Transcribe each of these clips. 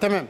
تمام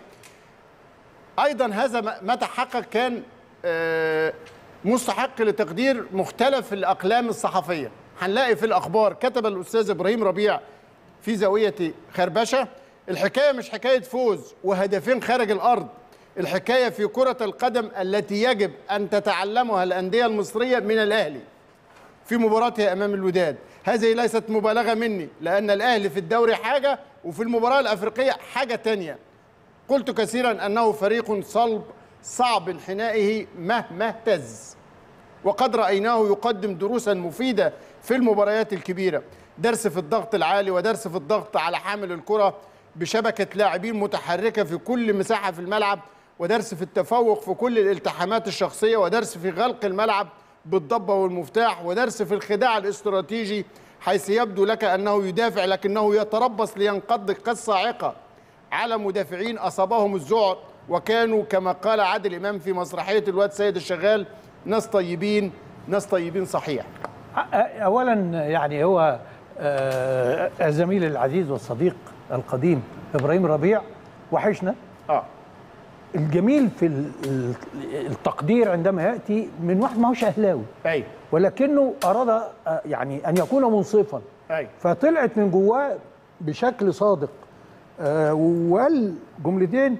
ايضا هذا ما- ما تحقق كان آه، مستحق لتقدير مختلف الاقلام الصحفيه هنلاقي في الاخبار كتب الاستاذ ابراهيم ربيع في زاويه خربشه الحكايه مش حكايه فوز وهدفين خارج الارض الحكايه في كره القدم التي يجب ان تتعلمها الانديه المصريه من الاهلي في مباراتها امام الوداد هذه ليست مبالغه مني لان الاهلي في الدوري حاجه وفي المباراه الافريقيه حاجه تانية قلت كثيرا انه فريق صلب صعب انحنائه مهما اهتز وقد رايناه يقدم دروسا مفيده في المباريات الكبيره درس في الضغط العالي ودرس في الضغط على حامل الكره بشبكه لاعبين متحركه في كل مساحه في الملعب ودرس في التفوق في كل الالتحامات الشخصيه ودرس في غلق الملعب بالضبه والمفتاح ودرس في الخداع الاستراتيجي حيث يبدو لك انه يدافع لكنه يتربص لينقض كالصاعقه على مدافعين اصابهم الذعر وكانوا كما قال عادل امام في مسرحيه الواد سيد الشغال ناس طيبين ناس طيبين صحيح اولا يعني هو آه، الزميل العزيز والصديق القديم ابراهيم ربيع وحشنا اه الجميل في ال- ال- التقدير عندما ياتي من واحد ما هوش اهلاوي ايوه ولكنه اراد آه، يعني ان يكون منصفا ايوه فطلعت من جواه بشكل صادق آه، وقال جملتين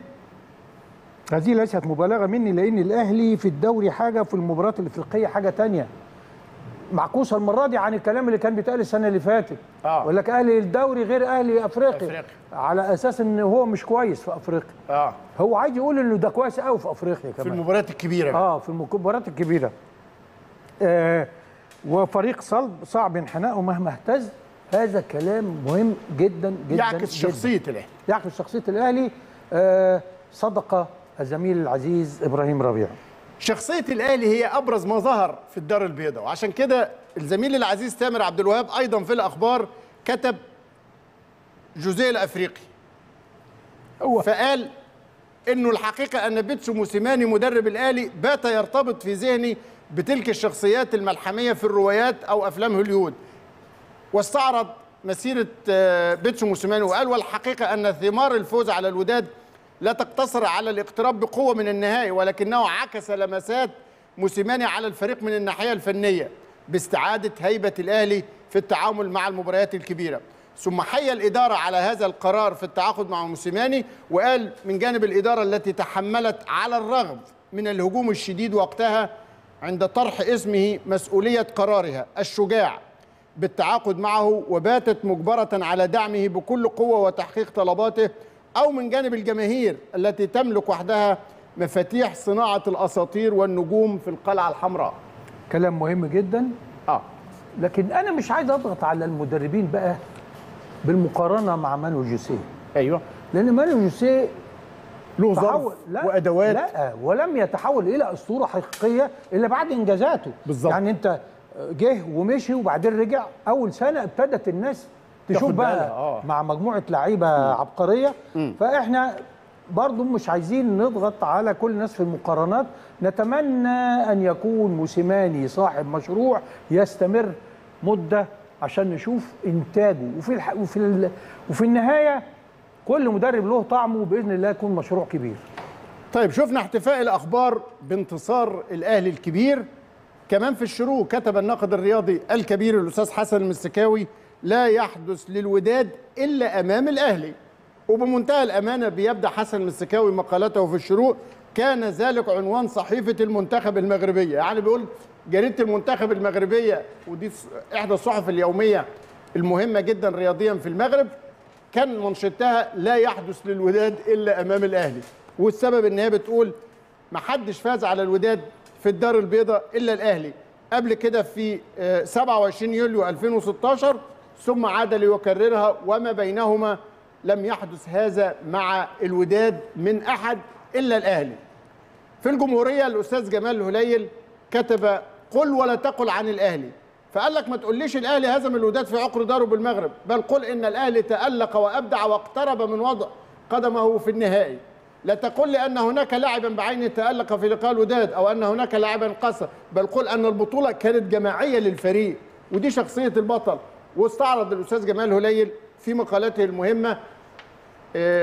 هذه ليست مبالغه مني لان الاهلي في الدوري حاجه في المباريات الافريقيه حاجه تانية معكوسه المره دي عن الكلام اللي كان بيتقال السنه اللي فاتت آه. يقول لك اهلي الدوري غير اهلي افريقيا أفريقيا. على اساس ان هو مش كويس في افريقيا اه هو عايز يقول انه ده كويس قوي في افريقيا في كمان المباريات الكبيره بقى. اه في المباريات الكبيره آه وفريق صلب صعب انحنائه مهما اهتز هذا كلام مهم جدا جدا يعكس جداً. شخصيه الاهلي يعكس شخصيه الاهلي آه صدق الزميل العزيز ابراهيم ربيع شخصيه الاهلي هي ابرز ما ظهر في الدار البيضاء وعشان كده الزميل العزيز تامر عبد الوهاب ايضا في الاخبار كتب جوزيه الافريقي هو فقال انه الحقيقه ان بيتسو موسيماني مدرب الاهلي بات يرتبط في ذهني بتلك الشخصيات الملحميه في الروايات او افلام هوليوود واستعرض مسيره آه، بيتسو موسيماني وقال والحقيقه ان ثمار الفوز على الوداد لا تقتصر على الاقتراب بقوه من النهائي ولكنه عكس لمسات موسيماني على الفريق من الناحيه الفنيه باستعاده هيبه الاهلي في التعامل مع المباريات الكبيره ثم حيا الاداره على هذا القرار في التعاقد مع موسيماني وقال من جانب الاداره التي تحملت على الرغم من الهجوم الشديد وقتها عند طرح اسمه مسؤوليه قرارها الشجاع بالتعاقد معه وباتت مجبرة على دعمه بكل قوة وتحقيق طلباته أو من جانب الجماهير التي تملك وحدها مفاتيح صناعة الأساطير والنجوم في القلعة الحمراء كلام مهم جدا آه لكن انا مش عايز اضغط على المدربين بقى بالمقارنه مع مانو جوسيه أيوه لان مانو جوسيه له تحول ظرف وأدوات لا ولم يتحول الى اسطوره حقيقيه الا بعد انجازاته بالظبط. يعني انت جه ومشي وبعدين رجع اول سنه ابتدت الناس تشوف تاخد بقى بالها، آه. مع مجموعه لعيبه عبقريه فاحنا برضو مش عايزين نضغط على كل الناس في المقارنات نتمنى ان يكون موسيماني صاحب مشروع يستمر مده عشان نشوف انتاجه وفي الح... وفي ال... وفي النهايه كل مدرب له طعمه وباذن الله يكون مشروع كبير طيب شفنا احتفاء الأخبار بانتصار الأهلي الكبير كمان في الشروق كتب الناقد الرياضي الكبير الأستاذ حسن المسكاوي لا يحدث للوداد إلا أمام الأهلي وبمنتهى الأمانة بيبدأ حسن المسكاوي مقالته في الشروق كان ذلك عنوان صحيفة المنتخب المغربية يعني بيقول جريدة المنتخب المغربية ودي إحدى الصحف اليومية المهمة جدا رياضيا في المغرب كان منشدتها لا يحدث للوداد الا امام الاهلي والسبب ان هي بتقول ما حدش فاز على الوداد في الدار البيضاء الا الاهلي قبل كده في آه، 27 يوليو 2016 ثم عاد ليكررها وما بينهما لم يحدث هذا مع الوداد من احد الا الاهلي في الجمهورية الأستاذ جمال هليل كتب قل ولا تقل عن الأهلي فقال لك ما تقوليش الأهلي هزم الوداد في عقر داره بالمغرب بل قل إن الأهلي تألق وأبدع واقترب من وضع قدمه في النهائي لا تقل لي أن هناك لاعبا بعينه تألق في لقاء الوداد أو أن هناك لاعبا قصر بل قل أن البطولة كانت جماعية للفريق ودي شخصية البطل واستعرض الأستاذ جمال هليل في مقالته المهمة آه،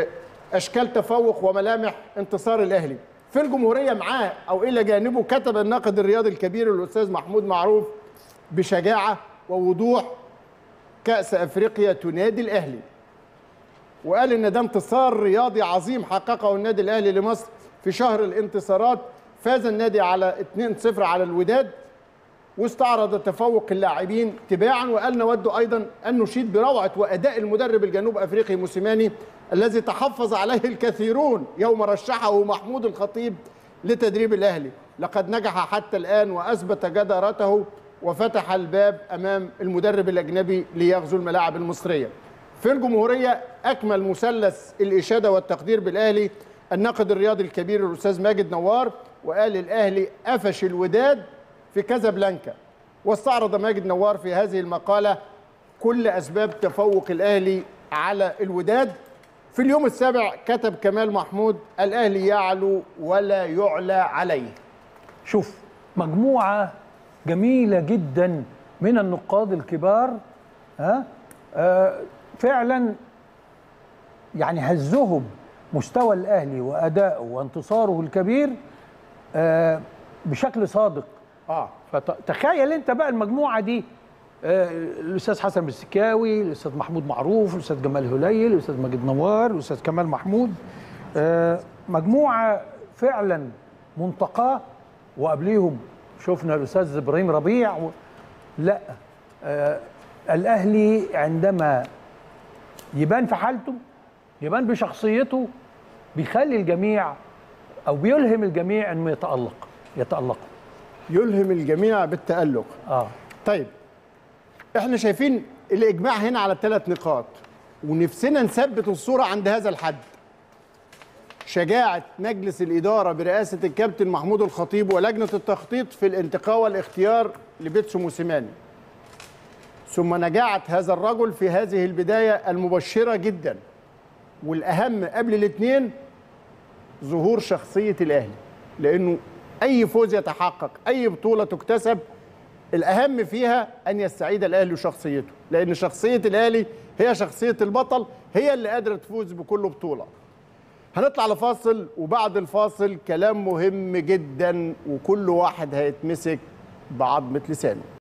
اشكال تفوق وملامح انتصار الاهلي في الجمهوريه معاه او الى جانبه كتب الناقد الرياضي الكبير الاستاذ محمود معروف بشجاعه ووضوح كاس افريقيا تنادي الاهلي وقال ان ده انتصار رياضي عظيم حققه النادي الاهلي لمصر في شهر الانتصارات فاز النادي على 2-0 على الوداد واستعرض تفوق اللاعبين تباعا وقال نود ايضا ان نشيد بروعه واداء المدرب الجنوب افريقي موسيماني الذي تحفظ عليه الكثيرون يوم رشحه محمود الخطيب لتدريب الاهلي لقد نجح حتى الان واثبت جدارته وفتح الباب امام المدرب الاجنبي ليغزو الملاعب المصريه في الجمهوريه اكمل مثلث الاشاده والتقدير بالاهلي الناقد الرياضي الكبير الاستاذ ماجد نوار وقال الاهلي قفش الوداد في كازابلانكا واستعرض ماجد نوار في هذه المقالة كل أسباب تفوق الأهلي على الوداد في اليوم السابع كتب كمال محمود الأهلي يعلو ولا يعلى عليه شوف مجموعة جميلة جدا من النقاد الكبار ها آه فعلا يعني هزهم مستوى الأهلي وأدائه وانتصاره الكبير آه بشكل صادق آه فتخيل انت بقى المجموعه دي آه، الاستاذ حسن بالسكاوي الاستاذ محمود معروف الاستاذ جمال هليل الاستاذ ماجد نوار الاستاذ كمال محمود آه، مجموعه فعلا منتقاه وقبليهم شفنا الاستاذ ابراهيم ربيع و... لا آه الاهلي عندما يبان في حالته يبان بشخصيته بيخلي الجميع او بيلهم الجميع انه يتالق يتالقوا يلهم الجميع بالتألق اه طيب احنا شايفين الإجماع هنا على ثلاث نقاط ونفسنا نثبت الصورة عند هذا الحد شجاعة مجلس الإدارة برئاسة الكابتن محمود الخطيب ولجنة التخطيط في الانتقاء والاختيار لبيتسو موسيماني ثم نجاعة هذا الرجل في هذه البداية المبشرة جدا والأهم قبل الاثنين ظهور شخصية الأهلي لأنه أي فوز يتحقق أي بطولة تكتسب الأهم فيها أن يستعيد الأهلي شخصيته لأن شخصية الأهلي هي شخصية البطل هي اللي قادرة تفوز بكل بطولة هنطلع لفاصل وبعد الفاصل كلام مهم جدا وكل واحد هيتمسك بعظمة لسانه